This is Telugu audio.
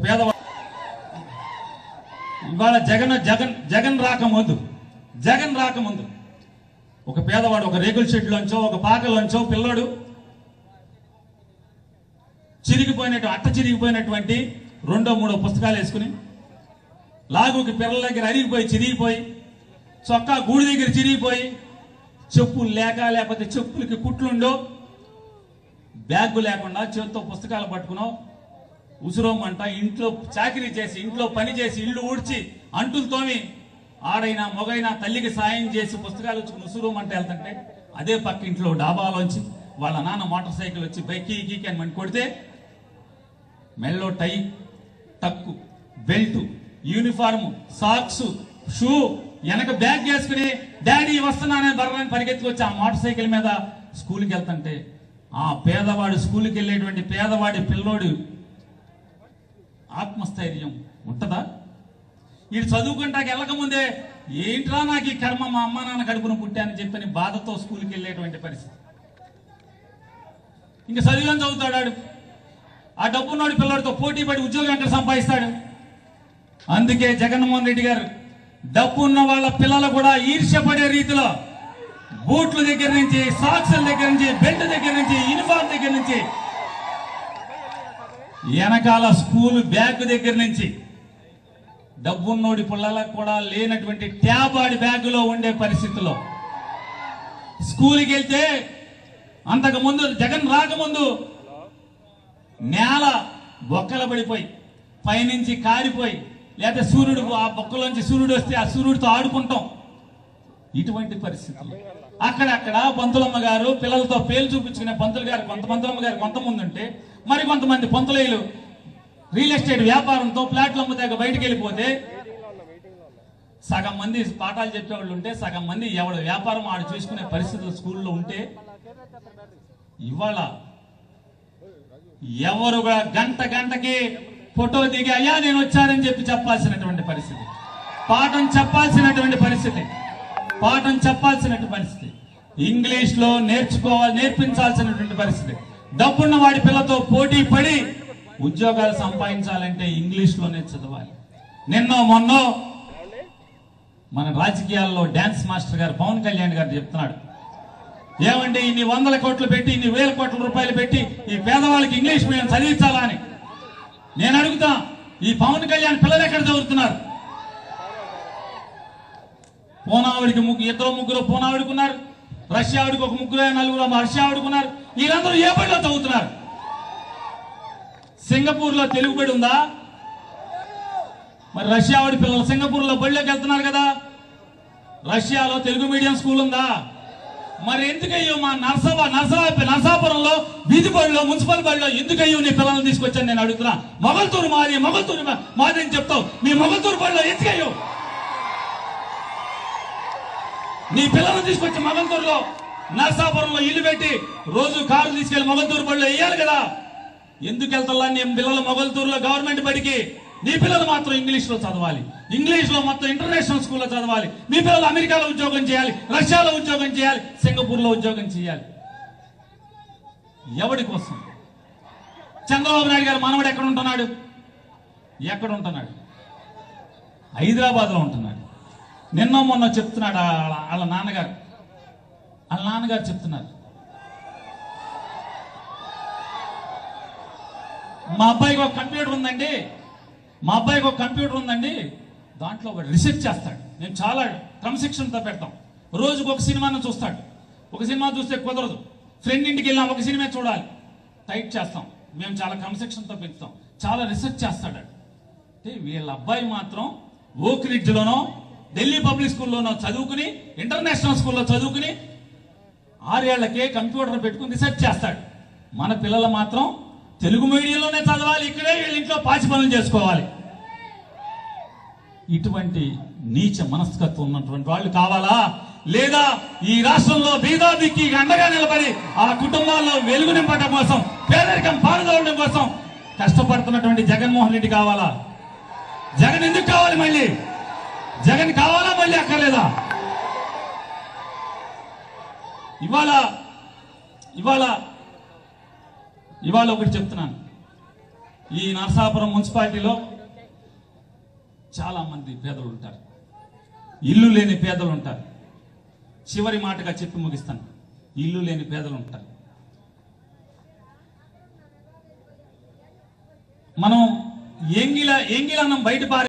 పేదవాడు ఇవాళ జగన్ జగన్ జగన్ రాకముందు జగన్ రాకముందు ఒక పేదవాడు ఒక రేకుల షెడ్లోంచో ఒక పాకలోంచో పిల్లోడు చిరిగిపోయినట్టు అట్ట చిరిగిపోయినటువంటి రెండో మూడో పుస్తకాలు వేసుకుని లాగుకి పిల్లల దగ్గర అరిగిపోయి చిరిగిపోయి చొక్కా గూడి దగ్గర చిరిగిపోయి చెప్పులు లేక లేకపోతే చెప్పులకి కుట్లుండో బ్యాగ్ లేకుండా చేతితో పుస్తకాలు పట్టుకునో ఉసురోమంట ఇంట్లో చాకరీ చేసి ఇంట్లో పని చేసి ఇల్లు ఊడ్చి అంటులు తోమి ఆడైనా మొగైనా తల్లికి సాయం చేసి పుస్తకాలు వచ్చి ఉసురోమంట వెళ్తుంటే అదే పక్క ఇంట్లో డాబాలోంచి వాళ్ళ నాన్న మోటార్ సైకిల్ వచ్చి బైక్ కీ అని మని కొడితే మెల్లో tie tuck belt uniform socks shoe వెనక బ్యాగ్ వేసుకుని డాడీ వస్తున్నానని బర్రని పరిగెత్తుకొచ్చి ఆ మోటార్ సైకిల్ మీద స్కూల్కి వెళ్తుంటే ఆ పేదవాడు స్కూల్కి వెళ్ళేటువంటి పేదవాడి పిల్లోడు ఆత్మస్థైర్యం ఉంటదా వీడు చదువుకుంటాకి వెళ్ళకముందే ఏంట్రా నాకు ఈ కర్మ మా అమ్మ నాన్న కడుపున పుట్టానని చెప్పని బాధతో స్కూల్కి వెళ్ళేటువంటి పరిస్థితి ఇంకా చదివాని చదువుతాడు ఆడు. ఆ డబ్బున్నోడి పిల్లడితో పోటీ పడి ఉద్యోగం ఎక్కడ సంపాదిస్తాడు అందుకే జగన్మోహన్ రెడ్డి గారు డబ్బు ఉన్న వాళ్ళ పిల్లలు కూడా ఈర్ష్యపడే రీతిలో బూట్ల దగ్గర నుంచి సాక్సుల దగ్గర నుంచి బెల్ట్ దగ్గర నుంచి యూనిఫామ్ దగ్గర నుంచి వెనకాల స్కూల్ బ్యాగ్ దగ్గర నుంచి డబ్బున్నోడి పిల్లలకు కూడా లేనటువంటి ట్యాబాడి బ్యాగులో ఉండే పరిస్థితిలో స్కూల్కి వెళ్తే అంతకు ముందు జగన్ రాకముందు నేల బొక్కల పడిపోయి పైనుంచి కారిపోయి లేదా సూర్యుడు ఆ బొక్కలోంచి సూర్యుడు వస్తే ఆ సూర్యుడితో ఆడుకుంటాం ఇటువంటి పరిస్థితులు అక్కడక్కడ పంతులమ్మ గారు పిల్లలతో పేలు చూపించుకునే పంతులు గారు కొంత పంతులమ్మ గారు కొంతమంది ఉంటే మరి కొంతమంది పంతులేయులు రియల్ ఎస్టేట్ వ్యాపారంతో ప్లాట్లు అమ్ముతాక బయటికి వెళ్ళిపోతే సగం మంది పాఠాలు చెప్పేవాళ్ళు ఉంటే సగం మంది ఎవడు వ్యాపారం ఆడు చూసుకునే పరిస్థితులు స్కూల్లో ఉంటే ఇవాళ ఎవరు కూడా గంట గంటకి ఫోటో దిగి అయ్యా నేను వచ్చానని చెప్పి చెప్పాల్సినటువంటి పరిస్థితి పాఠం చెప్పాల్సినటువంటి పరిస్థితి పాఠం చెప్పాల్సినటువంటి పరిస్థితి ఇంగ్లీష్ లో నేర్చుకోవాలి నేర్పించాల్సినటువంటి పరిస్థితి డబ్బున్న వాడి పిల్లతో పోటీ పడి ఉద్యోగాలు సంపాదించాలంటే ఇంగ్లీష్ లోనే చదవాలి నిన్నో మొన్నో మన రాజకీయాల్లో డాన్స్ మాస్టర్ గారు పవన్ కళ్యాణ్ గారు చెప్తున్నాడు ఏమండి ఇన్ని వందల కోట్లు పెట్టి ఇన్ని వేల కోట్ల రూపాయలు పెట్టి ఈ పేదవాళ్ళకి ఇంగ్లీష్ మీడియం చదివించాలా అని నేను అడుగుతా ఈ పవన్ కళ్యాణ్ పిల్లలు ఎక్కడ చదువుతున్నారు పూనావుడికి ముగ్గురు ఇద్దరు ముగ్గురు పూనావుడికి ఉన్నారు రష్యావుడికి ఒక ముగ్గురు నలుగురు రష్యావుడికి ఉన్నారు వీళ్ళందరూ ఏ బడిలో చదువుతున్నారు సింగపూర్ లో తెలుగు బడి ఉందా మరి రష్యావాడి పిల్లలు సింగపూర్ లో బడిలోకి వెళ్తున్నారు కదా రష్యాలో తెలుగు మీడియం స్కూల్ ఉందా మరి ఎందుకయ్యో మా నర్సబా నర్సరా నర్సాపురంలో వీధి బడిలో మున్సిపల్ బడిలో ఎందుకయ్యో నీ పిల్లల్ని తీసుకొచ్చాను నేను అడుగుతున్నా మొగల్తూరు మాది మొగల్తూరు మా- మాది అని చెప్తావు మీ మొగల్తూరు బడిలో ఎందుకయ్యో నీ పిల్లల్ని తీసుకొచ్చి మొగల్తూరులో నర్సాపురంలో ఇల్లు పెట్టి రోజు కారు తీసుకెళ్లి మొగల్తూరు బడిలో వేయాలి కదా ఎందుకు వెళ్తా నీ పిల్లలు మొగల్తూరులో గవర్నమెంట్ బడికి నీ పిల్లలు మాత్రం ఇంగ్లీష్ లో చదవాలి ఇంగ్లీష్ లో మొత్తం ఇంటర్నేషనల్ స్కూల్లో చదవాలి మీ పిల్లలు అమెరికాలో ఉద్యోగం చేయాలి రష్యాలో ఉద్యోగం చేయాలి సింగపూర్ లో ఉద్యోగం చేయాలి ఎవడి కోసం చంద్రబాబు నాయుడు గారు మనవడు ఎక్కడ ఉంటున్నాడు ఎక్కడ ఉంటున్నాడు హైదరాబాద్ లో ఉంటున్నాడు నిన్న మొన్న చెప్తున్నాడు వాళ్ళ వాళ్ళ నాన్నగారు వాళ్ళ నాన్నగారు చెప్తున్నారు మా అబ్బాయికి ఒక కంప్యూటర్ ఉందండి మా అబ్బాయికి ఒక కంప్యూటర్ ఉందండి దాంట్లో వాడు రీసెర్చ్ చేస్తాడు మేము చాలా క్రమశిక్షణతో పెడతాం రోజుకు ఒక సినిమాను చూస్తాడు ఒక సినిమా చూస్తే కుదరదు ఫ్రెండ్ ఇంటికి వెళ్ళాం ఒక సినిమా చూడాలి టైట్ చేస్తాం మేము చాలా క్రమశిక్షణతో పెంచుతాం చాలా రీసెర్చ్ చేస్తాడు అంటే వీళ్ళ అబ్బాయి మాత్రం ఓక్ రిడ్జ్లోనో ఢిల్లీ పబ్లిక్ స్కూల్లోనో చదువుకుని ఇంటర్నేషనల్ స్కూల్లో చదువుకుని ఆరేళ్లకే కంప్యూటర్ పెట్టుకుని రీసెర్చ్ చేస్తాడు మన పిల్లలు మాత్రం తెలుగు మీడియంలోనే చదవాలి ఇక్కడే వీళ్ళ ఇంట్లో పాచి పనులు చేసుకోవాలి ఇటువంటి నీచ మనస్తత్వం ఉన్నటువంటి వాళ్ళు కావాలా లేదా ఈ రాష్ట్రంలో బీదాబిక్కి అండగా నిలబడి ఆ కుటుంబాల్లో వెలుగు నింపడం కోసం పేదరికం పారుదోలడం కోసం కష్టపడుతున్నటువంటి జగన్మోహన్ రెడ్డి కావాలా జగన్ ఎందుకు కావాలి మళ్ళీ జగన్ కావాలా మళ్ళీ అక్కర్లేదా ఇవాళ ఇవాళ ఇవాళ ఒకటి చెప్తున్నాను ఈ నరసాపురం మున్సిపాలిటీలో చాలా మంది పేదలు ఉంటారు ఇల్లు లేని పేదలు ఉంటారు చివరి మాటగా చెప్పి ముగిస్తాను ఇల్లు లేని పేదలు ఉంటారు మనం ఎంగిల ఎంగిలన్నం బయట పారే